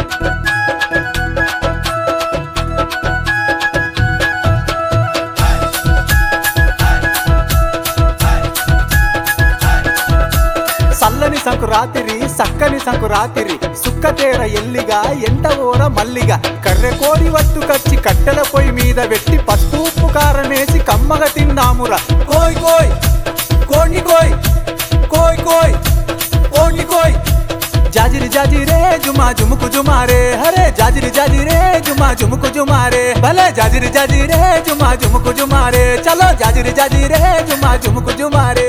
సల్లని సంకురాతిరి సక్కని సంకురాతిరి సుక్కతేర ఎల్లిగా ఎంట ఓర మల్లిగా కర్రె కోడి వట్టుకచ్చి కట్టెల పొయ్యి మీద పెట్టి పసుపు ఉప్పు కారమేసి కమ్మగా తిందామురా కోయ్ కోయ్ కోణ్ణి కోయ్ కోయ్ కోయ్ కోణ్ణి కోయ్ జాజిరి జాజిరే జుమా జుముకు జుమారే హరే జాజిరి జాజిరే జుమా జుముకు జుమారే భలే జాజిరి జాజిరే జుమా జుముకు జుమారే చలో జాజిరి జాజిరే జుమా జుముకు జుమారే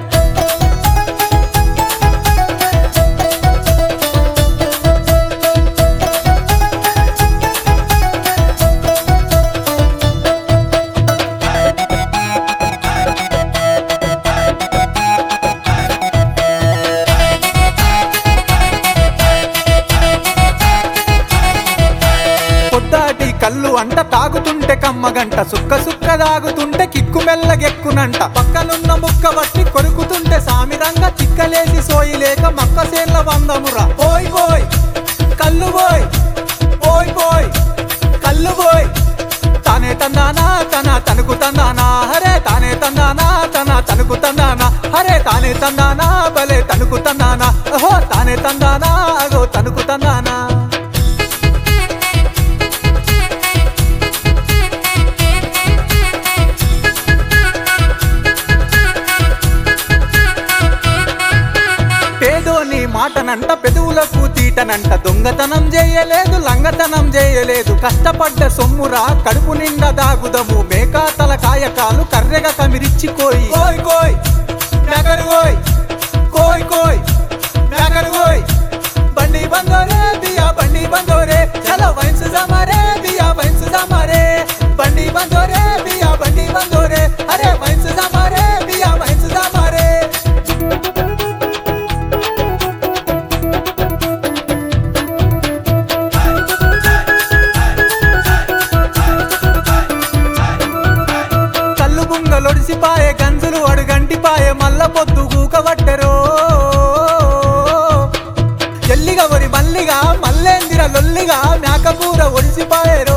పొద్దాటి కళ్ళు అంట తాగుతుంటే కమ్మగంట సుక్క సుక్క తాగుతుంటే కిక్కు మెల్లగెక్కునంట పక్కనున్న ముక్క బట్టి కొరుకుతుంటే సామిరంగా చిక్కలేసి సోయి లేక మక్క సేన్ల వందమురా పోయ్ పోయ్ కళ్ళు పోయ్ పోయ్ పోయ్ కళ్ళు పోయ్ తానే తందానా తన తనుకు తందానా హరే తానే తందానా తన తనుకు తందానా హరే తానే తందానా భలే తనుకు తందానా ఓహో తానే తందానా అగో తనుకు తందానా పేదోని మాటనంట పెదవులకు తీటనంట దొంగతనం చేయలేదు లంగతనం చేయలేదు కష్టపడ్డ సొమ్మురా కడుపు నిండా దాగుదము మేకా తల కాయకాలు కర్రెగా కమిరిచ్చి కోయి కోయ్ కోయ్ నగరు కోయ్ కోయ్ కోయ్ నగరు కోయ్ బండి బందోరే దియా బండి బందోరే చలో వైన్స్ జమారే దియా వైన్స్ జమారే బండి బందోరే దియా బండి బందోరే అరే వైన్స్ జమారే దియా వైన్స్ జమారే కళ్ళు బుంగలొడిసిపాయే గంజులు అడుగంటిపాయే మల్ల పొద్దు గూకబట్టరో ఎల్లిగా ఒరి మల్లిగా మల్లేందిర లొల్లిగా మేకపూర ఒడిసిపాయే